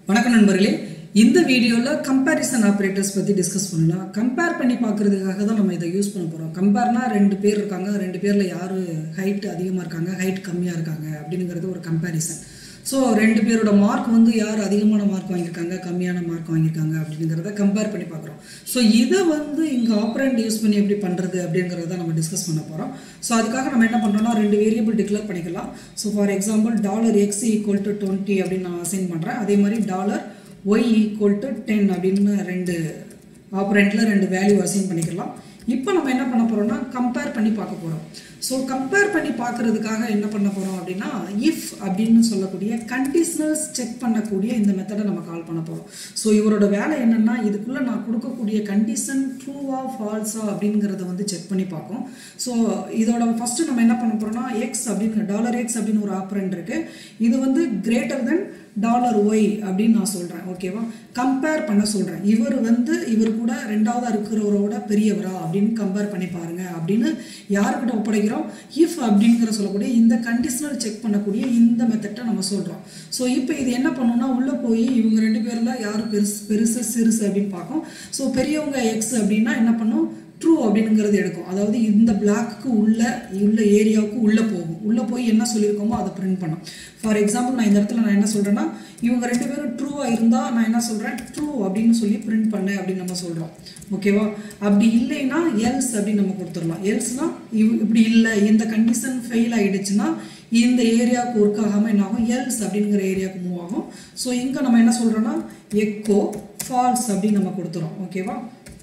வணக்கம் நண்பர்களே இந்த வீடியோவில் கம்பேரிசன் ஆப்ரேட்டர்ஸ் பற்றி டிஸ்கஸ் பண்ணலாம் கம்பேர் பண்ணி பார்க்குறதுக்காக தான் நம்ம இதை யூஸ் பண்ண போகிறோம் கம்பேர்னா ரெண்டு பேர் இருக்காங்க ரெண்டு பேரில் யார் ஹைட் அதிகமாக இருக்காங்க ஹைட் கம்மியாக இருக்காங்க அப்படிங்கிறது ஒரு கம்பேரிசன் ஸோ ரெண்டு பேரோட மார்க் வந்து யார் அதிகமான மார்க் வாங்கியிருக்காங்க கம்மியான மார்க் வாங்கியிருக்காங்க அப்படிங்கிறத கம்பேர் பண்ணி பார்க்குறோம் ஸோ இதை வந்து இங்கே ஆப்ரண்ட் யூஸ் பண்ணி எப்படி பண்ணுறது அப்படிங்கிறத நம்ம டிஸ்கஸ் பண்ண போகிறோம் ஸோ அதுக்காக நம்ம என்ன பண்ணுறோம்னா ரெண்டு வேரியபிள் டிக்ளேர் பண்ணிக்கலாம் so for example dollar X equal to twenty அப்படின்னு நான் அசைன் பண்ணுறேன் அதே மாதிரி dollar Y equal to ten அப்படின்னு ரெண்டு ஆப்ரண்ட்டில் ரெண்டு வேல்யூ அசைன் பண்ணிக்கலாம் இப்போ நம்ம என்ன பண்ண போகிறோம்னா கம்பேர் பண்ணி பார்க்க போகிறோம் ஸோ கம்பேர் பண்ணி பார்க்குறதுக்காக என்ன பண்ண போகிறோம் அப்படின்னா இஃப் அப்படின்னு சொல்லக்கூடிய கண்டிஷனல்ஸ் செக் பண்ணக்கூடிய இந்த மெத்தடை நம்ம கால் பண்ண போகிறோம் ஸோ இவரோட வேலை என்னென்னா இதுக்குள்ளே நான் கொடுக்கக்கூடிய கண்டிஷன் ட்ரூவா ஃபால்ஸா அப்படிங்கிறத வந்து செக் பண்ணி பார்க்கும் ஸோ இதோட ஃபஸ்ட்டு நம்ம என்ன பண்ண போகிறோம்னா எக்ஸ் அப்படின்னு டாலர் எக்ஸ் அப்படின்னு ஒரு ஆப்ரண்ட் இருக்குது இது வந்து கிரேட்டர் தென் டாலர் ஒய் அப்படின்னு நான் சொல்கிறேன் ஓகேவா கம்பேர் பண்ண சொல்கிறேன் இவர் வந்து இவர் கூட ரெண்டாவதாக இருக்கிறவரோட பெரியவரா அப்படின்னு கம்பேர் பண்ணி பாருங்க அப்படின்னு யாருக்கிட்ட ஒப்படைக்கிறோம் இஃப் அப்படிங்கிற சொல்லக்கூடிய இந்த கண்டிஷனல் செக் பண்ணக்கூடிய இந்த மெத்தட்டை நம்ம சொல்கிறோம் ஸோ இப்போ இது என்ன பண்ணோம்னா உள்ளே போய் இவங்க ரெண்டு பேரில் யார் பெருசு பெருசு சிறுசு அப்படின்னு பார்க்கும் ஸோ பெரியவங்க எக்ஸ் அப்படின்னா என்ன பண்ணும் ட்ரூ அப்படிங்கிறது எடுக்கும் அதாவது இந்த பிளாக்கு உள்ள உள்ள ஏரியாவுக்கு உள்ளே போகும் உள்ளே போய் என்ன சொல்லியிருக்கோமோ அதை பிரிண்ட் பண்ணும் ஃபார் எக்ஸாம்பிள் நான் இந்த இடத்துல நான் என்ன சொல்கிறேன்னா இவங்க ரெண்டு பேரும் ட்ரூவாக இருந்தால் நான் என்ன சொல்கிறேன் ட்ரூ அப்படின்னு சொல்லி பிரிண்ட் பண்ணு அப்படின்னு நம்ம சொல்கிறோம் ஓகேவா அப்படி இல்லைன்னா எல்ஸ் அப்படின்னு நம்ம கொடுத்துடலாம் எல்ஸ்னால் இவ் இப்படி இல்லை இந்த கண்டிஷன் ஃபெயில் ஆகிடுச்சுன்னா இந்த ஏரியாவுக்கு ஒர்க் ஆகாமல் என்ன ஆகும் எல்ஸ் அப்படிங்கிற ஏரியாவுக்கு மூவ் ஆகும் ஸோ இங்கே நம்ம என்ன சொல்கிறோன்னா எக்கோ ஃபால்ஸ் அப்படின்னு நம்ம கொடுத்துறோம் ஓகேவா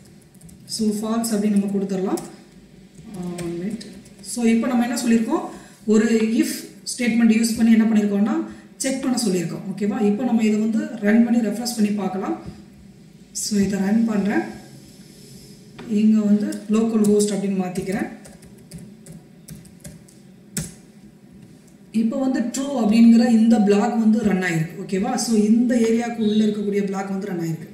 ஸோ ஃபால்ஸ் அப்படின்னு நம்ம கொடுத்துடலாம் ஒன் மினிட் ஸோ இப்போ நம்ம என்ன சொல்லியிருக்கோம் ஒரு இஃப் ஸ்டேட்மெண்ட் யூஸ் பண்ணி என்ன பண்ணியிருக்கோம்னா செக் பண்ண சொல்லியிருக்கோம் ஓகேவா இப்போ நம்ம இதை வந்து ரன் பண்ணி ரெஃப்ரெஷ் பண்ணி பார்க்கலாம் ஸோ இதை ரன் பண்ணுறேன் இங்கே வந்து லோக்கல் ஹோஸ்ட் அப்படின்னு மாற்றிக்கிறேன் இப்போ வந்து ட்ரூ அப்படிங்கிற இந்த பிளாக் வந்து ரன் ஆயிருக்கு ஓகேவா ஸோ இந்த ஏரியாவுக்கு உள்ளே இருக்கக்கூடிய பிளாக் வந்து ரன் ஆயிருக்கு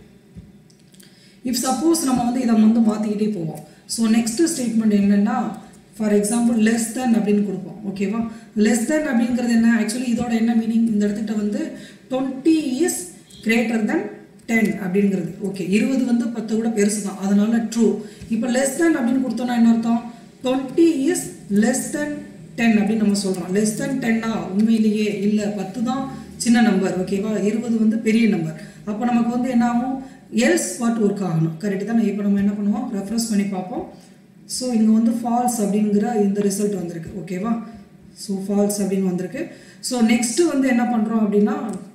இஃப் சப்போஸ் நம்ம வந்து இதை வந்து மாற்றிக்கிட்டே போவோம் ஸோ நெக்ஸ்ட் ஸ்டேட்மெண்ட் என்னென்னா ஃபார் எக்ஸாம்பிள் லெஸ் தென் அப்படின்னு கொடுப்போம் ஓகேவா லெஸ் தென் அப்படிங்கிறது என்ன ஆக்சுவலி இதோட என்ன மீனிங் இந்த இடத்துக்கிட்ட வந்து twenty is greater than ten அப்படிங்கிறது ஓகே இருபது வந்து பத்து கூட பெருசு தான் அதனால ட்ரூ இப்போ லெஸ் தென் அப்படின்னு கொடுத்தோம்னா என்ன அர்த்தம் twenty is less than ten அப்படின்னு நம்ம சொல்கிறோம் லெஸ் தென் டென்னா உண்மையிலேயே இல்லை பத்து தான் சின்ன நம்பர் ஓகேவா இருபது வந்து பெரிய நம்பர் அப்போ நமக்கு வந்து என்ன ஆகும் எல்ஸ் வாட் ஒர்க் ஆகணும் கரெக்டு தானே இப்போ நம்ம என்ன பண்ணுவோம் ரெஃப்ரெஷ் பண்ணி பார்ப்போம் ஸோ இங்கே வந்து ஃபால்ஸ் அப்படிங்கிற இந்த ரிசல்ட் வந்திருக்கு ஓகேவா ஸோ ஃபால்ஸ் அப்படின்னு வந்திருக்கு ஸோ நெக்ஸ்ட்டு வந்து என்ன பண்ணுறோம் அப்படின்னா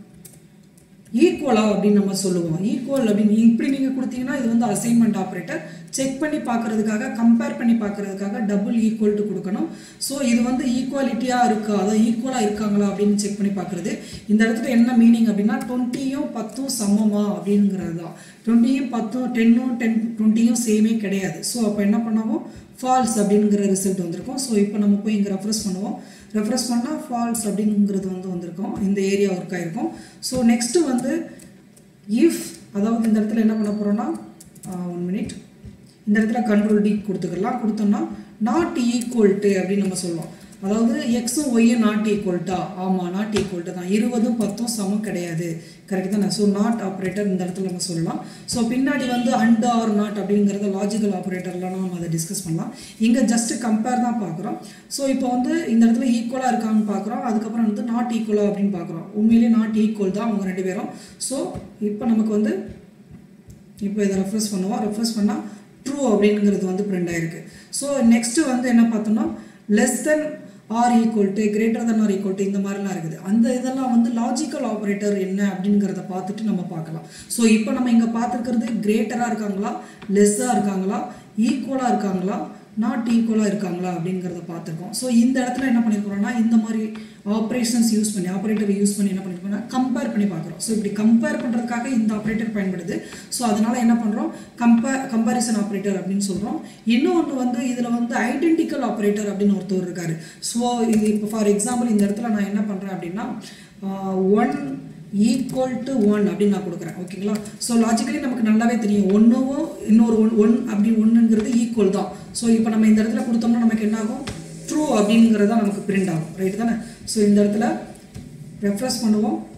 ஈக்குவலா அப்படின்னு நம்ம சொல்லுவோம் ஈக்குவல் அப்படின்னு இப்படி நீங்கள் கொடுத்தீங்கன்னா இது வந்து அசைன்மெண்ட் ஆப்ரேட்டர் செக் பண்ணி பார்க்கறதுக்காக கம்பேர் பண்ணி பார்க்கறதுக்காக டபுள் ஈக்குவல் டு கொடுக்கணும் ஸோ இது வந்து ஈக்குவாலிட்டியாக இருக்கா அதாவது ஈக்குவலாக இருக்காங்களா அப்படின்னு செக் பண்ணி பார்க்குறது இந்த இடத்துல என்ன மீனிங் அப்படின்னா டுவெண்ட்டியும் பத்தும் சமமா அப்படிங்கிறது தான் டுவெண்ட்டியும் பத்தும் டென்னும் டென் டுவெண்ட்டியும் சேமே கிடையாது ஸோ அப்போ என்ன பண்ணாவும் ஃபால்ஸ் அப்படிங்கிற ரிசல்ட் வந்திருக்கும் ஸோ இப்போ நம்ம போய் இங்கே ரெஃப்ரெஷ் பண்ணுவோம் ரெஃப்ரெஷ் பண்ணால் ஃபால்ஸ் அப்படிங்கிறது வந்து வந்திருக்கும் இந்த ஏரியா ஒர்க் ஆகிருக்கும் ஸோ நெக்ஸ்ட்டு வந்து இஃப் அதாவது இந்த இடத்துல என்ன பண்ண போகிறோன்னா ஒன் மினிட் இந்த இடத்துல கண்ட்ரோல் டி கொடுத்துக்கலாம் கொடுத்தோம்னா நாட் ஈக்குவல் டு அப்படின்னு நம்ம சொல்லுவோம் அதாவது எக்ஸும் ஒய்யும் நாட் ஈக்குவல்ட்டா ஆமாம் நாட் ஈக்குவல்ட்டு தான் இருபதும் பத்தும் சமம் கிடையாது கரெக்ட் தானே ஸோ நாட் ஆப்ரேட்டர் இந்த இடத்துல நம்ம சொல்லலாம் ஸோ பின்னாடி வந்து அண்ட் ஆர் நாட் அப்படிங்கிறத லாஜிக்கல் ஆப்ரேட்டர்லாம் நம்ம அதை டிஸ்கஸ் பண்ணலாம் இங்கே ஜஸ்ட் கம்பேர் தான் பார்க்குறோம் ஸோ இப்போ வந்து இந்த இடத்துல ஈக்குவலாக இருக்காங்கன்னு பார்க்குறோம் அதுக்கப்புறம் வந்து நாட் ஈக்குவலாக அப்படின்னு பார்க்குறோம் உண்மையிலேயே நாட் ஈக்குவல் தான் அவங்க ரெண்டு பேரும் ஸோ இப்போ நமக்கு வந்து இப்போ இதை ரெஃப்ரெஷ் பண்ணுவோம் ரெஃப்ரெஷ் பண்ணால் ட்ரூ அப்படிங்கிறது வந்து பிரிண்ட் ஆயிருக்கு ஸோ நெக்ஸ்ட்டு வந்து என்ன பார்த்தோம்னா less than or equal to greater than or equal to இந்த மாதிரிலாம் இருக்குது அந்த இதெல்லாம் வந்து லாஜிக்கல் ஆப்ரேட்டர் என்ன அப்படிங்கிறத பார்த்துட்டு நம்ம பார்க்கலாம் ஸோ இப்போ நம்ம இங்கே பார்த்துருக்கிறது கிரேட்டராக இருக்காங்களா லெஸ்ஸாக இருக்காங்களா ஈக்குவலாக இருக்காங்களா நாட் ஈக்குவலாக இருக்காங்களா அப்படிங்கிறத பார்த்துருக்கோம் ஸோ இந்த இடத்துல என்ன பண்ணியிருக்கிறோம்னா இந்த மாதிரி ஆப்ரேஷன்ஸ் யூஸ் பண்ணி ஆப்ரேட்டர் யூஸ் பண்ணி என்ன பண்ணியிருக்கோம்னா கம்பேர் பண்ணி பார்க்குறோம் ஸோ இப்படி கம்பேர் பண்ணுறதுக்காக இந்த ஆப்ரேட்டர் பயன்படுது ஸோ அதனால் என்ன பண்ணுறோம் கம்பேர் கம்பாரிசன் ஆப்ரேட்டர் அப்படின்னு சொல்கிறோம் இன்னொன்று வந்து இதில் வந்து ஐடென்டிக்கல் ஆப்ரேட்டர் அப்படின்னு ஒருத்தர் இருக்கார் ஸோ இது இப்போ ஃபார் எக்ஸாம்பிள் இந்த இடத்துல நான் என்ன பண்ணுறேன் அப்படின்னா ஒன் ஈக்குவல் டு ஒன் அப்படின்னு நான் கொடுக்குறேன் ஓகேங்களா ஸோ லாஜிக்கலி நமக்கு நல்லாவே தெரியும் ஒன்றுவும் இன்னொரு ஒன் ஒன் அப்படி ஒன்றுங்கிறது ஈக்குவல் தான் ஸோ இப்போ நம்ம இந்த இடத்துல கொடுத்தோம்னா நமக்கு என்ன ஆகும் ட்ரூ அப்படிங்கிறது தான் நமக்கு பிரிண்ட் ஆகும் ரைட் தானே ஸோ இந்த இடத்துல ரெஃப்ரெஷ் பண்ணுவோம்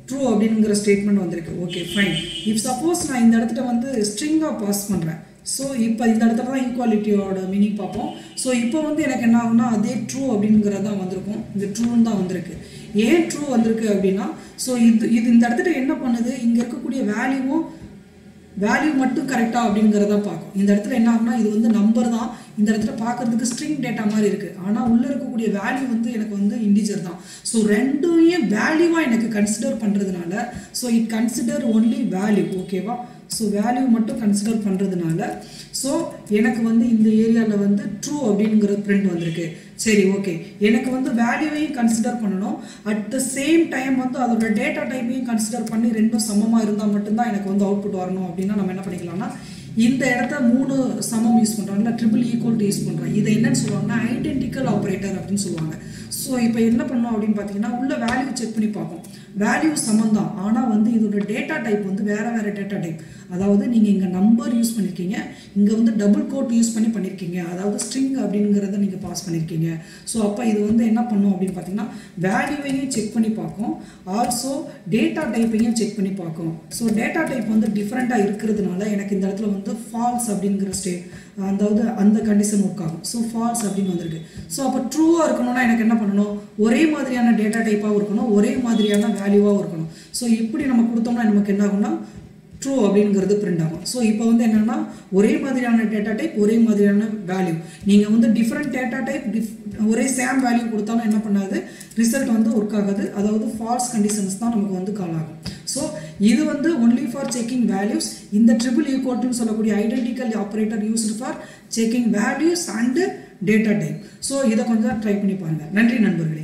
ட்ரூ அப்படிங்கிற ஸ்டேட்மெண்ட் வந்திருக்கு ஓகே ஃபைன் இப் சப்போஸ் நான் இந்த இடத்துல வந்து ஸ்ட்ரிங்காக பாஸ் பண்ணுறேன் ஸோ இப்போ இந்த இடத்துல தான் ஈக்குவாலிட்டியோட மீனிங் பார்ப்போம் ஸோ இப்போ வந்து எனக்கு என்ன ஆகும்னா அதே ட்ரூ அப்படிங்கிறது தான் வந்திருக்கும் இந்த ட்ரூன்னு தான் வந்திருக்கு ஏன் ட்ரூ வந்திருக்கு அப்படின்னா ஸோ இது இது இந்த இடத்துல என்ன பண்ணுது இங்கே இருக்கக்கூடிய வேல்யூவும் வேல்யூ மட்டும் கரெக்டா அப்படிங்கிறத பார்க்கும் இந்த இடத்துல என்ன ஆகும்னா இது வந்து நம்பர் தான் இந்த இடத்துல பார்க்கறதுக்கு ஸ்ட்ரிங் டேட்டா மாதிரி இருக்கு ஆனால் உள்ள இருக்கக்கூடிய வேல்யூ வந்து எனக்கு வந்து இண்டிஜர் தான் ஸோ ரெண்டையும் வேல்யூவாக எனக்கு கன்சிடர் பண்ணுறதுனால so it consider only value ஓகேவா ஸோ வேல்யூ மட்டும் கன்சிடர் பண்ணுறதுனால ஸோ எனக்கு வந்து இந்த ஏரியாவில் வந்து ட்ரூ அப்படிங்கிற பிரிண்ட் வந்திருக்கு சரி ஓகே எனக்கு வந்து வேல்யூவையும் கன்சிடர் பண்ணணும் அட் த சேம் டைம் வந்து அதோட டேட்டா டைப்பையும் கன்சிடர் பண்ணி ரெண்டும் சமமாக இருந்தால் மட்டும்தான் எனக்கு வந்து அவுட்புட் வரணும் அப்படின்னா நம்ம என்ன பண்ணிக்கலாம்னா இந்த இடத்த மூணு சமம் யூஸ் பண்ணுறாங்கல்ல ட்ரிபிள் ஈக்குவல் டு யூஸ் பண்ணுறோம் இதை என்னன்னு சொல்லுவாங்கன்னா ஐடென்டிக்கல் ஆப்ரேட்டர் அப்படின்னு சொல்லுவாங்க ஸோ இப்போ என்ன பண்ணோம் அப்படின்னு பார்த்தீங்கன்னா உள்ள வேல்யூ செக் பண்ணி பார்ப்போம் வேல்யூ சமம் தான் ஆனால் வந்து இதோட டேட்டா டைப் வந்து வேற வேற டேட்டா டைப் அதாவது நீங்கள் இங்கே நம்பர் யூஸ் பண்ணியிருக்கீங்க இங்கே வந்து டபுள் கோட் யூஸ் பண்ணி பண்ணியிருக்கீங்க அதாவது ஸ்ட்ரிங் அப்படிங்கிறத நீங்கள் பாஸ் பண்ணியிருக்கீங்க ஸோ அப்போ இது வந்து என்ன பண்ணும் அப்படின்னு பார்த்தீங்கன்னா வேல்யூவையும் செக் பண்ணி பார்க்கும் ஆல்சோ டேட்டா டைப்பையும் செக் பண்ணி பார்க்கும் ஸோ டேட்டா டைப் வந்து டிஃப்ரெண்ட்டாக இருக்கிறதுனால எனக்கு இந்த இடத்துல வந்து ஃபால்ஸ் அப்படிங்கிற ஸ்டேட் அதாவது அந்த கண்டிஷன் ஒர்க் ஆகும் ஸோ ஃபால்ஸ் அப்படின்னு வந்திருக்கு ஸோ அப்போ ட்ரூவாக இருக்கணும்னா எனக்கு என்ன பண்ணணும் ஒரே மாதிரியான டேட்டா டைப்பாகவும் இருக்கணும் ஒரே மாதிரியான வேல்யூவாகவும் இருக்கணும் ஸோ இப்படி நம்ம கொடுத்தோம்னா நமக்கு என்ன ஆகும்னா ட்ரூ அப்படிங்கிறது பிரிண்ட் ஆகும் ஸோ இப்போ வந்து என்னென்னா ஒரே மாதிரியான டேட்டா டைப் ஒரே மாதிரியான வேல்யூ நீங்கள் வந்து டிஃப்ரெண்ட் டேட்டா டைப் டிஃப் ஒரே சேம் வேல்யூ கொடுத்தாலும் என்ன பண்ணாது ரிசல்ட் வந்து ஒர்க் ஆகாது அதாவது ஃபால்ஸ் கண்டிஷன்ஸ் தான் நமக்கு வந்து கால் ஆகும் ஸோ இது வந்து ஒன்லி ஃபார் செக்கிங் வேல்யூஸ் இந்த ட்ரிபிள் ஈக்குவல்ட்டுன்னு சொல்லக்கூடிய identical operator used for checking values and data type so இதை கொஞ்சம் ட்ரை பண்ணி பாருங்கள் நன்றி நண்பர்களே